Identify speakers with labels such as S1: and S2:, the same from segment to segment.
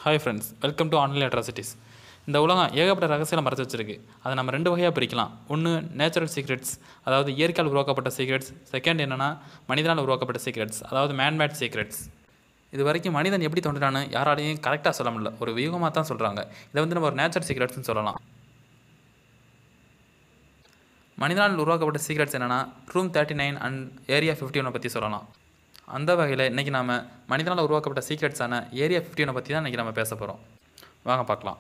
S1: hi friends welcome to online atrocities இந்த உலகம் ஏகப்பட்ட ரகசியம் மறைச்சு வச்சிருக்கு அதை நம்ம ரெண்டு வகையாக பிரிக்கலாம் ஒன்று நேச்சுரல் சீக்ரெட்ஸ் அதாவது இயற்கையால் உருவாக்கப்பட்ட சீக்ரெட்ஸ் செகண்ட் என்னென்னா மனிதனால் உருவாக்கப்பட்ட சீக்ரெட்ஸ் அதாவது மேன்மேட் சீக்ரெட்ஸ் இது வரைக்கும் மனிதன் எப்படி தோன்றான்னு யாராலையும் கரெக்டாக சொல்ல முடியல ஒரு வியூகமாக தான் சொல்கிறாங்க இதை வந்து நம்ம ஒரு நேச்சுரல் சீக்ரெட்ஸ்னு சொல்லலாம் மனிதனால் உருவாக்கப்பட்ட சீக்ரெட்ஸ் என்னென்னா room thirty nine and area fifty ஒன்னை பற்றி சொல்லலாம் அந்த வகையில் இன்றைக்கி நாம் மனிதனால் உருவாக்கப்பட்ட சீக்ரெட்ஸான ஏரியா ஃபிஃப்டி ஒன்னை பற்றி தான் இன்றைக்கி நம்ம பேச போகிறோம் வாங்க பார்க்கலாம்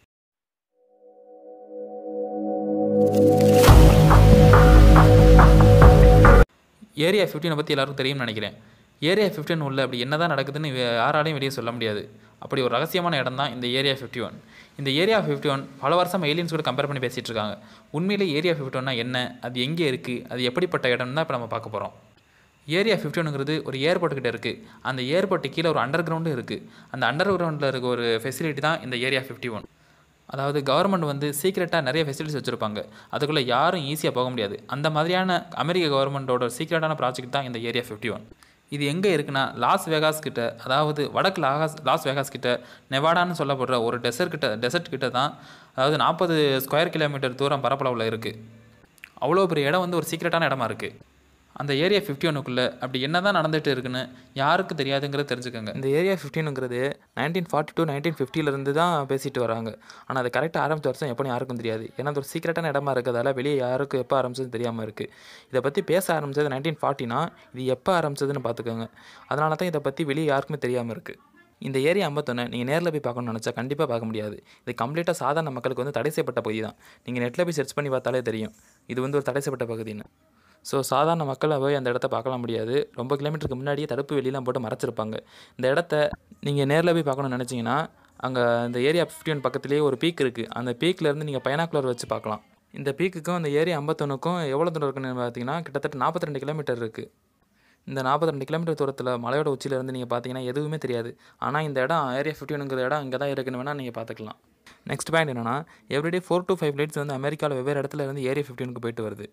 S1: ஏரியா ஃபிஃப்டினை பற்றி எல்லாருக்கும் தெரியும்னு நினைக்கிறேன் ஏரியா ஃபிஃப்டின் உள்ள அப்படி என்ன தான் நடக்குதுன்னு வே- யாராலையும் வெளியே சொல்ல முடியாது அப்படி ஒரு ரகசியமான இடம் தான் இந்த ஏரியா ஃபிஃப்டி ஒன் இந்த ஏரியா ஃபிஃப்டி ஒன் பல வருஷம் ஏலியன்ஸ் கூட கம்பேர் பண்ணி பேசிகிட்டு இருக்காங்க உண்மையிலே ஏரியா ஃபிஃப்டி ஒன்னா என்ன அது எங்கே இருக்குது அது எப்படிப்பட்ட இடம்னு தான் இப்போ நம்ம பார்க்க போகிறோம் ஏரியா ஃபிஃப்டி ஒன்றுங்கிறது ஒரு ஏர்போர்ட் கிட்ட இருக்குது அந்த ஏர்போர்ட்டு கீழே ஒரு அண்டர் கிரவுண்டும் இருக்குது அந்த அண்டர் கிரவுண்டில் இருக்க ஒரு ஃபெசிலிட்டி தான் இந்த ஏரியா ஃபிஃப்டி ஒன் அதாவது கவர்மெண்ட் வந்து சீக்ரெட்டாக நிறைய ஃபெசிலிட்டிஸ் வச்சுருப்பாங்க அதுக்குள்ளே யாரும் ஈஸியாக போக முடியாது அந்த மாதிரியான அமெரிக்க கவர்மெண்ட்டோட சீக்ரெட்டான ப்ராஜெக்ட் தான் இந்த ஏரியா ஃபிஃப்டி ஒன் இது எங்கே இருக்குன்னா லாஸ் வேகாஸ் கிட்ட அதாவது வடக்கு லாகாஸ் லாஸ் வேகாஸ் கிட்ட நெவாடான்னு சொல்லப்படுற ஒரு டெசர்ட் கிட்ட டெசர்ட் கிட்ட தான் அதாவது நாற்பது ஸ்கொயர் கிலோமீட்டர் தூரம் பரப்பளவில் இருக்குது அவ்வளோ பெரிய இடம் வந்து ஒரு சீக்ரெட்டான இடமா இருக்குது அந்த ஏரியா ஃபிஃப்டி ஒன்றுக்குள்ளே அப்படி என்ன தான் நடந்துட்டு இருக்குன்னு யாருக்கு தெரியாதுங்கிறத தெரிஞ்சுக்கோங்க இந்த ஏரியா ஃபிஃப்டினுங்கிறது நைன்டீன் ஃபார்ட்டி டூ நைன்டீன் ஃபிஃப்டிலேருந்து தான் பேசிட்டு வராங்க ஆனால் அது கரெக்டாக ஆரம்பிச்ச வருஷம் எப்போ யாருக்கும் தெரியாது ஏன்னா அது ஒரு சீக்ரெட்டான இடமா இருக்கிறதால வெளியே யாருக்கும் எப்போ ஆரம்பிச்சது தெரியாமல் இருக்குது இதை பற்றி பேச ஆரம்பிச்சது நைன்டீன் ஃபார்ட்டினா இது எப்போ ஆரம்பிச்சதுன்னு பார்த்துக்கோங்க அதனால தான் இதை பற்றி வெளியே யாருக்குமே தெரியாமல் இருக்குது இந்த ஏரியா ஐம்பத்தொன்று நீங்கள் நேரில் போய் பார்க்கணும்னு நினச்சா கண்டிப்பாக பார்க்க முடியாது இது கம்ப்ளீட்டாக சாதாரண மக்களுக்கு வந்து தடை செய்யப்பட்ட பகுதி தான் நீங்கள் நெட்டில் போய் சர்ச் பண்ணி பார்த்தாலே தெரியும் இது வந்து ஒரு தடை செய்யப்பட்ட பகுதின்னு ஸோ சாதாரண மக்களை போய் அந்த இடத்த பார்க்கலாம் முடியாது ரொம்ப கிலோமீட்டருக்கு முன்னாடியே தடுப்பு வெளியெல்லாம் போட்டு மறைச்சிருப்பாங்க இந்த இடத்த நீங்கள் நேரில் போய் பார்க்கணும்னு நினச்சிங்கன்னா அங்கே இந்த ஏரியா ஃபிஃப்டி ஒன் பக்கத்துலேயே ஒரு பீக் இருக்குது அந்த பீக்லேருந்து நீங்கள் பைனாக்குலர் வச்சு பார்க்கலாம் இந்த பீக்குக்கும் இந்த ஏரியா ஐம்பத்தொன்றுக்கும் எவ்வளோ தூரம் இருக்குன்னு பார்த்தீங்கன்னா கிட்டத்தட்ட நாற்பத்தி ரெண்டு கிலோமீட்டர் இருக்குது இந்த 42 கிலோமீட்டர் தூரத்தில் மலையோட உச்சியில இருந்து நீங்கள் பார்த்தீங்கன்னா எதுவுமே தெரியாது ஆனால் இந்த இடம் ஏரியா ஃபிஃப்டி ஒனுங்கிற இடம் இங்கே தான் இருக்குன்னு வேணால் நீங்கள் பார்த்துக்கலாம் நெக்ஸ்ட் பாயிண்ட் என்னன்னா everyday four to five flights வந்து அமெரிக்காவில் வெவ்வேறு இடத்துல இருந்து ஏரியா ஃபிஃப்டி ஒனுக்கு போயிட்டு வருது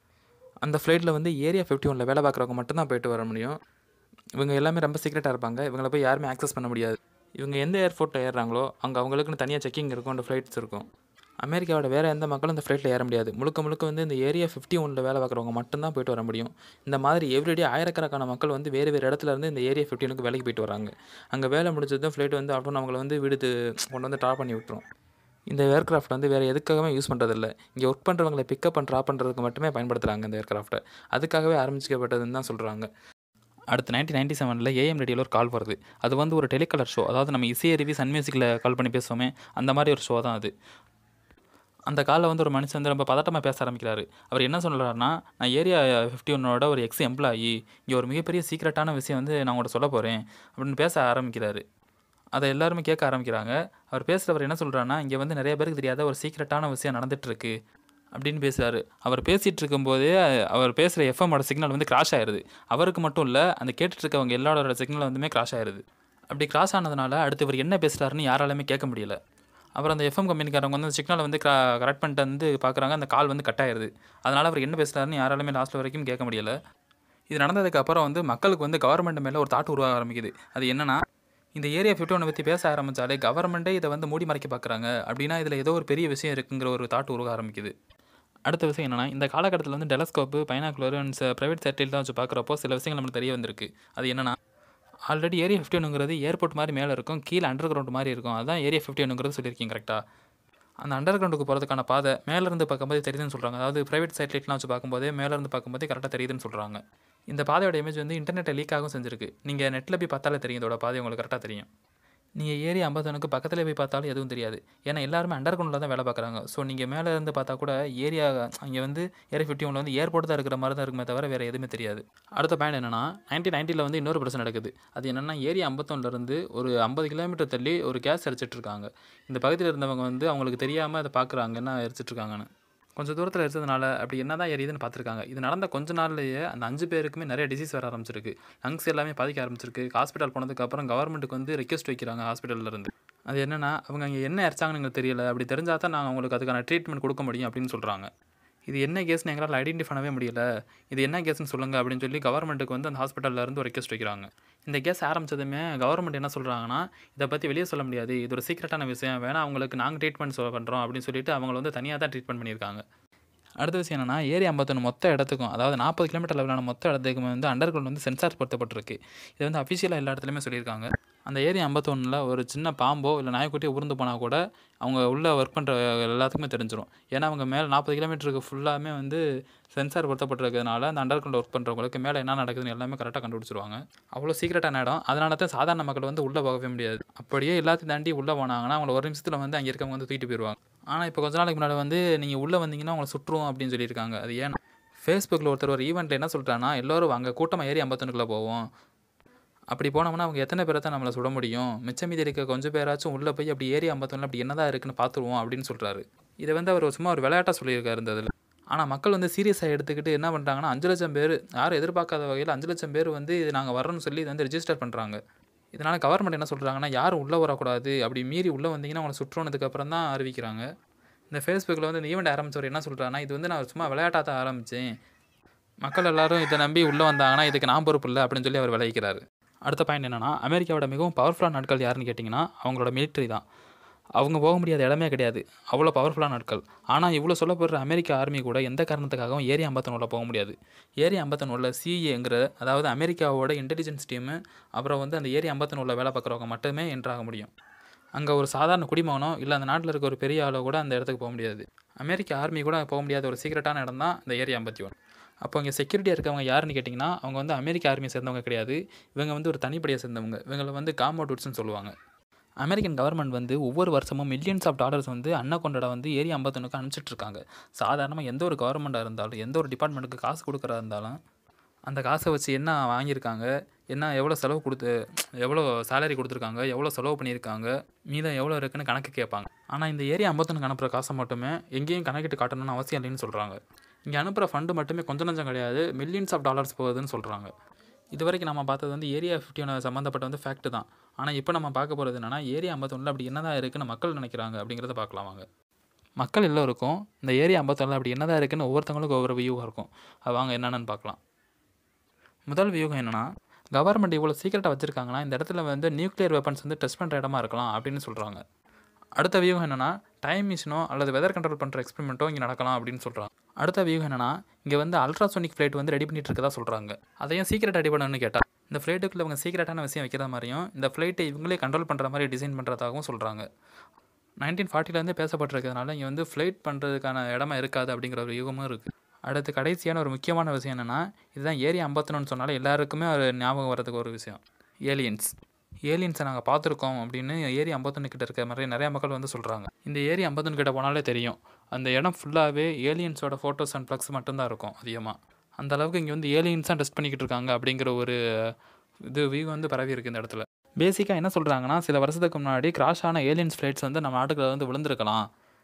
S1: அந்த ஃப்ளைட்டில் வந்து ஏரியா ஃபிஃப்டி ஒனில் வேலை பார்க்குறவங்க மட்டும்தான் போயிட்டு வர முடியும் இவங்க எல்லாமே ரொம்ப சீக்ரெட்டாக இருப்பாங்க இவங்களை போய் யாருமே ஆக்சஸ் பண்ண முடியாது இவங்க எந்த ஏர்போர்ட்டில் ஏறுறாங்களோ அங்கே அவங்களுக்குன்னு தனியாக செக்கிங் இருக்கும் அந்த ஃப்ளைட்ஸ் இருக்கும் அமெரிக்காவோட வேறு எந்த மக்களும் இந்த ஃப்ளைட்டில் ஏற முடியாது முழுக்க முழுக்க வந்து இந்த ஏரியா ஃபிஃப்டி ஒனில் வேலை பார்க்குறவங்க மட்டும்தான் போயிட்டு வர முடியும் இந்த மாதிரி எவ்ரிடே ஆயிரக்கணக்கான மக்கள் வந்து வேறு வேறு இடத்துல இருந்து இந்த ஏரியா ஃபிஃப்டினுக்கு வேலைக்கு போயிட்டு வராங்க அங்கே வேலை முடிஞ்சதும் ஃப்ளைட் வந்து அப்படின்னு அவங்கள வந்து வீடு கொண்டு வந்து ட்ராப் பண்ணி விட்டுரும் இந்த ஏர்க்ராஃப்ட் வந்து வேறு எதுக்காகவே யூஸ் பண்ணுறதில்ல இங்கே ஒர்க் பண்ணுறவங்களை பிக்கப் அண்ட் ட்ராப் பண்ணுறதுக்கு மட்டுமே பயன்படுத்துகிறாங்க இந்த ஏர்க்ராஃப்ட்டை அதுக்காகவே ஆரம்பிச்சிக்கப்பட்டதுன்னு தான் சொல்கிறாங்க அடுத்து நைன்டீன் நைன்டி செவனில் ஏஎம் ரேடியோவில் ஒரு கால் வருது அது வந்து ஒரு டெலிகாலர் ஷோ அதாவது நம்ம இசையருவி சன் மியூசிக்கில் கால் பண்ணி பேசுவோமே அந்த மாதிரி ஒரு ஷோ தான் அது அந்த காலில் வந்து ஒரு மனுஷன் வந்து ரொம்ப பதட்டமாக பேச ஆரம்பிக்கிறாரு அவர் என்ன சொல்கிறாருன்னா நான் ஏரியா ஃபிஃப்டி ஒன்னோட ஒரு எக்ஸ் எம்ப்ளாயி இங்கே ஒரு மிகப்பெரிய சீக்ரெட்டான விஷயம் வந்து நான் உங்கள்கிட்ட சொல்ல போகிறேன் அப்படின்னு பேச ஆரம்பிக்கிறாரு அதை எல்லாருமே கேட்க ஆரம்பிக்கிறாங்க அவர் பேசுகிறவர் என்ன சொல்கிறாருன்னா இங்கே வந்து நிறைய பேருக்கு தெரியாத ஒரு சீக்ரெட்டான விஷயம் நடந்துட்டு இருக்கு அப்படின்னு பேசுகிறாரு அவர் பேசிகிட்டு இருக்கும்போதே அவர் பேசுகிற எஃப்எம்மோட சிக்னல் வந்து கிராஷ் ஆயிடுது அவருக்கு மட்டும் இல்லை அந்த கேட்டுட்டு இருக்கவங்க எல்லாரோட சிக்னல் வந்துமே கிராஷ் ஆயிடுது அப்படி கிராஷ் ஆனதுனால அடுத்து இவர் என்ன பேசுகிறாருன்னு யாராலுமே கேட்க முடியல அப்புறம் அந்த எஃப்எம் கம்பெனிக்காரங்க வந்து அந்த சிக்னலை வந்து கரெக்ட் பண்ணிட்டு வந்து பார்க்குறாங்க அந்த கால் வந்து கட் ஆயிருது அதனால் அவர் என்ன பேசுகிறாருன்னு யாராலுமே லாஸ்ட் வரைக்கும் கேட்க முடியல இது நடந்ததுக்கு அப்புறம் வந்து மக்களுக்கு வந்து கவர்மெண்ட் மேலே ஒரு தாட் உருவாக ஆரம்பிக்குது அது என்னன்னா இந்த ஏரியா ஃபிஃப்டி ஒன்று பற்றி பேச ஆரம்பித்தாலே கவர்மெண்ட்டே இதை வந்து மூடி மறைக்க பார்க்குறாங்க அப்படின்னா இதில் ஏதோ ஒரு பெரிய விஷயம் இருக்குங்கிற ஒரு தாட் உருவாக ஆரம்பிக்குது அடுத்த விஷயம் என்னன்னா இந்த காலகட்டத்தில் வந்து telescope binocular and private satellite தான் வச்சு பார்க்குறப்போ சில விஷயங்கள் நம்மளுக்கு தெரிய வந்திருக்கு அது என்னன்னா ஆல்ரெடி ஏரியா ஃபிஃப்டி ஒன்றுங்கிறது ஏர்போர்ட் மாதிரி மேலே இருக்கும் கீழே அண்டர் கிரவுண்ட் மாதிரி இருக்கும் அதான் ஏரியா ஃபிஃப்டி ஒன்றுங்கிறது சொல்லியிருக்கீங்க கரெக்டாக அந்த அண்டர் கிரவுண்டுக்கு போகிறதுக்கான பாதை மேலேருந்து பார்க்கும்போது தெரியுதுன்னு சொல்கிறாங்க அதாவது ப்ரைவேட் சேட்டலைட்லாம் வச்சு பார்க்கும்போதே மேலேருந்து பார்க்கும்போதே கரெக்டாக தெரியுதுன்னு சொல்கிறாங்க இந்த பாதையோட இமேஜ் வந்து இன்டர்நெட்டை லீக் ஆகும் செஞ்சிருக்கு நீங்கள் நெட்டில் போய் பார்த்தாலே தெரியும் இதோட பாதை உங்களுக்கு கரெக்டாக தெரியும் நீங்கள் ஏரியா ஐம்பத்தொன்னுக்கு பக்கத்தில் போய் பார்த்தாலும் எதுவும் தெரியாது ஏன்னா எல்லாருமே அண்டர் கிரவுண்டில் தான் வேலை பார்க்குறாங்க ஸோ நீங்கள் மேலே இருந்து பார்த்தா கூட ஏரியா அங்கே வந்து ஏரியா ஃபிஃப்டி ஒன்ல வந்து ஏர்போர்ட் தான் இருக்கிற மாதிரி தான் இருக்குமே தவிர வேறு எதுவுமே தெரியாது அடுத்த பாயிண்ட் என்னன்னா நைன்டீன் நைன்ட்டியில் வந்து இன்னொரு பிரச்சனை நடக்குது அது என்னென்னா ஏரியா ஐம்பத்தொன்னுலேருந்து ஒரு ஐம்பது கிலோமீட்டர் தள்ளி ஒரு கேஸ் எரிச்சிட்டு இருக்காங்க இந்த பகுதியில் இருந்தவங்க வந்து அவங்களுக்கு தெரியாமல் அதை பார்க்குறாங்க என்ன எரிச்சிட்டு இருக்காங்கன்னு கொஞ்சம் தூரத்தில் இருந்ததுனால அப்படி என்ன தான் எரியுதுன்னு பார்த்துருக்காங்க இது நடந்த கொஞ்ச நாள்லயே அந்த அஞ்சு பேருக்குமே நிறைய டிசீஸ் வர ஆரம்பிச்சிருக்கு லங்ஸ் எல்லாமே பாதிக்க ஆரம்பிச்சிருக்கு ஹாஸ்பிட்டல் போனதுக்கப்புறம் கவர்மெண்ட்டுக்கு வந்து ரெக்வஸ்ட் வைக்கிறாங்க ஹாஸ்பிட்டல்ல இருந்து அது என்னன்னா அவங்க அங்கே என்ன இறச்சாங்கன்னு எங்களுக்கு தெரியல அப்படி தெரிஞ்சால் தான் நாங்கள் அவங்களுக்கு அதுக்கான ட்ரீட்மெண்ட் கொடுக்க முடியும் அப்படின்னு சொல்கிறாங்க இது என்ன கேஸ்னு எங்களால் ஐடென்டிஃபை பண்ணவே முடியல இது என்ன கேஸ்னு சொல்லுங்கள் அப்படின்னு சொல்லி கவர்மெண்ட்டுக்கு வந்து அந்த ஹாஸ்பிட்டல்ல இருந்து ஒரு ரெக்வஸ்ட் வைக்கிறாங்க இந்த கேஸ் ஆரம்பிச்சதுமே கவர்மெண்ட் என்ன சொல்கிறாங்கன்னா இதை பற்றி வெளியே சொல்ல முடியாது இது ஒரு சீக்ரெட்டான விஷயம் வேணா அவங்களுக்கு நாங்கள் ட்ரீட்மெண்ட் சொ பண்ணுறோம் அப்படின்னு சொல்லிட்டு அவங்கள வந்து தனியாக தான் ட்ரீட்மெண்ட் பண்ணியிருக்காங்க அடுத்த விஷயம் என்னன்னா ஏரி ஐம்பத்தொன்று மொத்த இடத்துக்கும் அதாவது நாற்பது கிலோமீட்டர் லெவலான மொத்த இடத்துக்கும் வந்து அண்டர் கிரவுண்ட் வந்து சென்சார் பொருத்தப்பட்டிருக்கு இது வந்து அஃபிஷியலாக எல்லா இடத்துலையுமே சொல்லியிருக்காங்க அந்த ஏரி ஐம்பத்தொன்னில் ஒரு சின்ன பாம்போ இல்லை நாய்க்குட்டியோ உருந்து போனால் கூட அவங்க உள்ளே ஒர்க் பண்ணுற எல்லாத்துக்குமே தெரிஞ்சிடும் ஏன்னா அவங்க மேலே நாற்பது கிலோமீட்டருக்கு ஃபுல்லாமே வந்து சென்சார் பொருத்தப்பட்டிருக்கிறதுனால அந்த அண்டர் கிரவுண்ட் ஒர்க் பண்ணுறவங்களுக்கு மேலே என்ன நடக்குதுன்னு எல்லாமே கரெக்டாக கண்டுபிடிச்சிருவாங்க அவ்வளோ சீக்கிரட்டான இடம் அதனால தான் சாதாரண மக்கள் வந்து உள்ளே போகவே முடியாது அப்படியே எல்லாத்தையும் தாண்டி உள்ளே போனாங்கன்னா அவங்கள ஒரு நிமிஷத்தில் வந்து அங்கே இருக்கவங்க வந்து தூக்கிட்டு போயிடுவாங்க ஆனால் இப்போ கொஞ்ச நாளைக்கு முன்னாடி வந்து நீங்கள் உள்ளே வந்தீங்கன்னா உங்களை சுற்றுவோம் அப்படின்னு சொல்லியிருக்காங்க அது ஏன் ஃபேஸ்புக்கில் ஒருத்தர் ஒரு ஈவெண்ட்டில் என்ன சொல்லிட்டான்னா எல்லோரும் அங்கே கூட்டமாக ஏறி ஐம்பத்தொன்னுக்குள்ளே போவோம் அப்படி போனோம்னா அவங்க எத்தனை பேரை தான் நம்மளை சுட முடியும் மிச்சம் மீதி இருக்க கொஞ்சம் பேராச்சும் உள்ளே போய் அப்படி ஏறி ஐம்பத்தொன்னில் அப்படி என்னதான் இருக்குன்னு பார்த்துருவோம் அப்படின்னு சொல்கிறாரு இதை வந்து அவர் சும்மா ஒரு விளையாட்டாக சொல்லியிருக்காரு இந்த இதில் ஆனால் மக்கள் வந்து சீரியஸாக எடுத்துக்கிட்டு என்ன பண்ணுறாங்கன்னா அஞ்சு லட்சம் பேர் யாரும் எதிர்பார்க்காத வகையில் அஞ்சு லட்சம் பேர் வந்து இது நாங்கள் வரோன்னு சொல்லி இதை வந்து ரிஜிஸ்டர் பண்ணுறாங்க இதனால் கவர்மெண்ட் என்ன சொல்கிறாங்கன்னா யாரும் உள்ளே வரக்கூடாது அப்படி மீறி உள்ளே வந்தீங்கன்னா அவங்களை சுற்றுனதுக்கு அப்புறம் தான் அறிவிக்கிறாங்க இந்த ஃபேஸ்புக்கில் வந்து இந்த ஈவெண்ட் ஆரம்பிச்சவர் என்ன சொல்கிறாங்கன்னா இது வந்து நான் சும்மா விளையாட்டாக தான் ஆரம்பித்தேன் மக்கள் எல்லாரும் இதை நம்பி உள்ளே வந்தாங்கன்னா இதுக்கு நான் பொறுப்பு இல்லை அப்படின்னு சொல்லி அவர் விளைவிக்கிறாரு அடுத்த பாயிண்ட் என்னன்னா அமெரிக்காவோட மிகவும் பவர்ஃபுல்லான நாட்கள் யாருன்னு கேட்டிங்கன்னா அவங்களோட மிலிட்ரி தான் அவங்க போக முடியாத இடமே கிடையாது அவ்வளோ பவர்ஃபுல்லான நாட்கள் ஆனால் இவ்வளோ சொல்லப்படுற அமெரிக்க ஆர்மி கூட எந்த காரணத்துக்காகவும் ஏரி ஐம்பத்தொன்னில் போக முடியாது ஏரி ஐம்பத்தொன்னில் சிஏங்கிற அதாவது அமெரிக்காவோட இன்டெலிஜென்ஸ் டீமு அப்புறம் வந்து அந்த ஏரி ஐம்பத்தொன்னில் வேலை பார்க்குறவங்க மட்டுமே என்ட்ராக முடியும் அங்கே ஒரு சாதாரண குடிமகனோ இல்லை அந்த நாட்டில் இருக்க ஒரு பெரிய ஆளோ கூட அந்த இடத்துக்கு போக முடியாது அமெரிக்க ஆர்மி கூட போக முடியாத ஒரு சீக்ரெட்டான இடம் தான் இந்த ஏரியா ஐம்பத்தி ஒன்று அப்போ இங்கே செக்யூரிட்டியாக இருக்கவங்க யாருன்னு கேட்டிங்கன்னா அவங்க வந்து அமெரிக்க ஆர்மியை சேர்ந்தவங்க கிடையாது இவங்க வந்து ஒரு தனிப்படையை சேர்ந்தவங்க இவங்களை வந்து காமோடூட்ஸ்னு சொல்லுவாங்க அமெரிக்கன் கவர்மெண்ட் வந்து ஒவ்வொரு வருஷமும் மில்லியன்ஸ் ஆஃப் டாலர்ஸ் வந்து அன்னகொண்டடா வந்து ஏரி ஐம்பத்தொன்னுக்கு அனுப்பிச்சிட்டு இருக்காங்க சாதாரணமாக எந்த ஒரு கவர்மெண்ட்டாக இருந்தாலும் எந்த ஒரு டிபார்ட்மெண்ட்டுக்கு காசு கொடுக்குறதா இருந்தாலும் அந்த காசை வச்சு என்ன வாங்கியிருக்காங்க என்ன எவ்வளோ செலவு கொடுத்து எவ்வளோ சேலரி கொடுத்துருக்காங்க எவ்வளோ செலவு பண்ணியிருக்காங்க மீதம் எவ்வளோ இருக்குன்னு கணக்கு கேட்பாங்க ஆனால் இந்த ஏரியா ஐம்பத்தொன்னுக்கு அனுப்புகிற காசை மட்டுமே எங்கேயும் கணக்கிட்டு காட்டணும்னு அவசியம் இல்லைன்னு சொல்கிறாங்க இங்கே அனுப்புகிற ஃபண்டு மட்டுமே கொஞ்சம் நஞ்சம் கிடையாது மில்லியன்ஸ் ஆஃப் டாலர்ஸ் போகுதுன்னு சொல்கிறாங்க இது வரைக்கும் நம்ம பார்த்தது வந்து ஏரியா ஃபிஃப்டியோட சம்மந்தப்பட்ட வந்து ஃபேக்ட் தான் ஆனால் இப்போ நம்ம பார்க்க போகிறது என்னன்னா ஏரியா ஐம்பத்தொன்னில் அப்படி என்னதான் இருக்குன்னு மக்கள் நினைக்கிறாங்க அப்படிங்கிறத பார்க்கலாம் வாங்க மக்கள் எல்லோருக்கும் இந்த ஏரியா ஐம்பத்தொன்னில் அப்படி என்னதான் இருக்குன்னு ஒவ்வொருத்தவங்களுக்கும் ஒவ்வொரு வியூவாக இருக்கும் அது வாங்க என்னென்னு பார்க்கலாம் முதல் வியூகம் என்னன்னா கவர்மெண்ட் இவ்வளோ சீக்கிரட்டாக வச்சுருக்காங்கன்னா இந்த இடத்துல வந்து நியூக்ளியர் வெப்பன்ஸ் வந்து டெஸ்ட் பண்ணுற இடமா இருக்கலாம் அப்படின்னு சொல்கிறாங்க அடுத்த வியூகம் என்னன்னா டைம் மிஷினோ அல்லது வெதர் கண்ட்ரோல் பண்ணுற எக்ஸ்பெரிமெண்ட்டோ இங்கே நடக்கலாம் அப்படின்னு சொல்கிறாங்க அடுத்த வியூகம் என்னன்னா இங்கே வந்து அல்ட்ராசோனிக் ஃப்ளைட் வந்து ரெடி பண்ணிட்டு இருக்கதா சொல்கிறாங்க அதையும் சீக்கிரட் ரெடி பண்ணணும்னு கேட்டால் இந்த ஃப்ளைட்டுக்குள்ள இவங்க சீக்கிரட்டான விஷயம் வைக்கிற மாதிரியும் இந்த ஃப்ளைட்டை இவங்களே கண்ட்ரோல் பண்ணுற மாதிரி டிசைன் பண்ணுறதாகவும் சொல்கிறாங்க நைன்டீன் ஃபார்ட்டிலேருந்தே பேசப்பட்டிருக்கிறதுனால இங்கே வந்து ஃப்ளைட் பண்ணுறதுக்கான இடமா இருக்காது அப்படிங்கிற ஒரு யுகமும் இருக்குது அடுத்து கடைசியான ஒரு முக்கியமான விஷயம் என்னென்னா இதுதான் ஏரியா ஐம்பத்தொன்னு சொன்னாலே எல்லாருக்குமே ஒரு ஞாபகம் வரதுக்கு ஒரு விஷயம் ஏலியன்ஸ் ஏலியன்ஸை நாங்கள் பார்த்துருக்கோம் அப்படின்னு ஏரி ஐம்பத்தொன்று கிட்ட இருக்க மாதிரி நிறைய மக்கள் வந்து சொல்கிறாங்க இந்த ஏரி ஐம்பத்தொன்று கிட்ட போனாலே தெரியும் அந்த இடம் ஃபுல்லாகவே ஏலியன்ஸோட ஃபோட்டோஸ் அண்ட் ப்ளக்ஸ் மட்டும்தான் இருக்கும் அதிகமாக அந்த அளவுக்கு இங்கே வந்து ஏலியன்ஸ் தான் டெஸ்ட் பண்ணிக்கிட்டு இருக்காங்க அப்படிங்கிற ஒரு இது வியூ வந்து பரவி இருக்கு இந்த இடத்துல பேசிக்காக என்ன சொல்கிறாங்கன்னா சில வருஷத்துக்கு முன்னாடி கிராஷ் ஆன ஏலியன்ஸ் ஃப்ளைட்ஸ் வந்து நம்ம நாட்டுக்குள்ள வந்து விழுந்திருக்கலாம்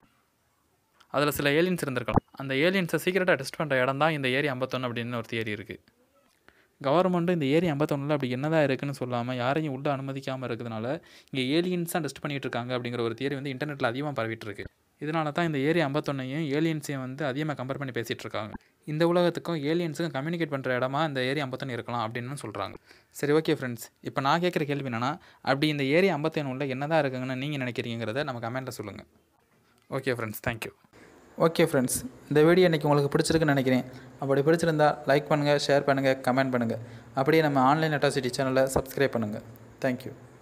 S1: அதில் சில ஏலியன்ஸ் இருந்திருக்கலாம் அந்த ஏலியன்ஸை சீக்கிரட்டாக டெஸ்ட் பண்ணுற இடம் தான் இந்த ஏரி ஐம்பத்தொன்று அப்படின்னு ஒரு தியரி இருக்குது கவர்மெண்ட்டும் இந்த ஏரி ஐம்பத்தொன்னில் அப்படி என்னதான் இருக்குன்னு சொல்லாமல் யாரையும் உள்ள அனுமதிக்காமல் இருக்கிறதுனால இங்கே ஏலியன்ஸ் தான் டெஸ்ட் பண்ணிட்டு இருக்காங்க அப்படிங்கிற ஒரு தியரி வந்து இன்டர்நெட்டில் அதிகமாக பரவிட்டு இருக்கு இதனால தான் இந்த ஏரி ஐம்பத்தொன்னையும் ஏலியன்ஸையும் வந்து அதிகமாக கம்பேர் பண்ணி பேசிகிட்டு இருக்காங்க இந்த உலகத்துக்கும் ஏலியன்ஸுக்கும் கம்யூனிகேட் பண்ணுற இடமா இந்த ஏரி ஐம்பத்தொன்று இருக்கலாம் அப்படின்னு சொல்கிறாங்க சரி ஓகே ஃப்ரெண்ட்ஸ் இப்போ நான் கேட்குற கேள்வி என்னன்னா அப்படி இந்த ஏரி ஐம்பத்தொன்று உள்ள என்ன தான் இருக்குங்கன்னு நீங்கள் நினைக்கிறீங்கிறத நம்ம கமெண்ட்டில் சொல்லுங்கள் okay friends thank you okay friends இந்த வீடியோ இன்றைக்கி உங்களுக்கு பிடிச்சிருக்குன்னு நினைக்கிறேன் அப்படி பிடிச்சிருந்தா லைக் பண்ணுங்கள் ஷேர் பண்ணுங்கள் கமெண்ட் பண்ணுங்கள் அப்படியே நம்ம ஆன்லைன் அட்டாசிட்டி சேனலை சப்ஸ்கிரைப் பண்ணுங்கள் தேங்க்யூ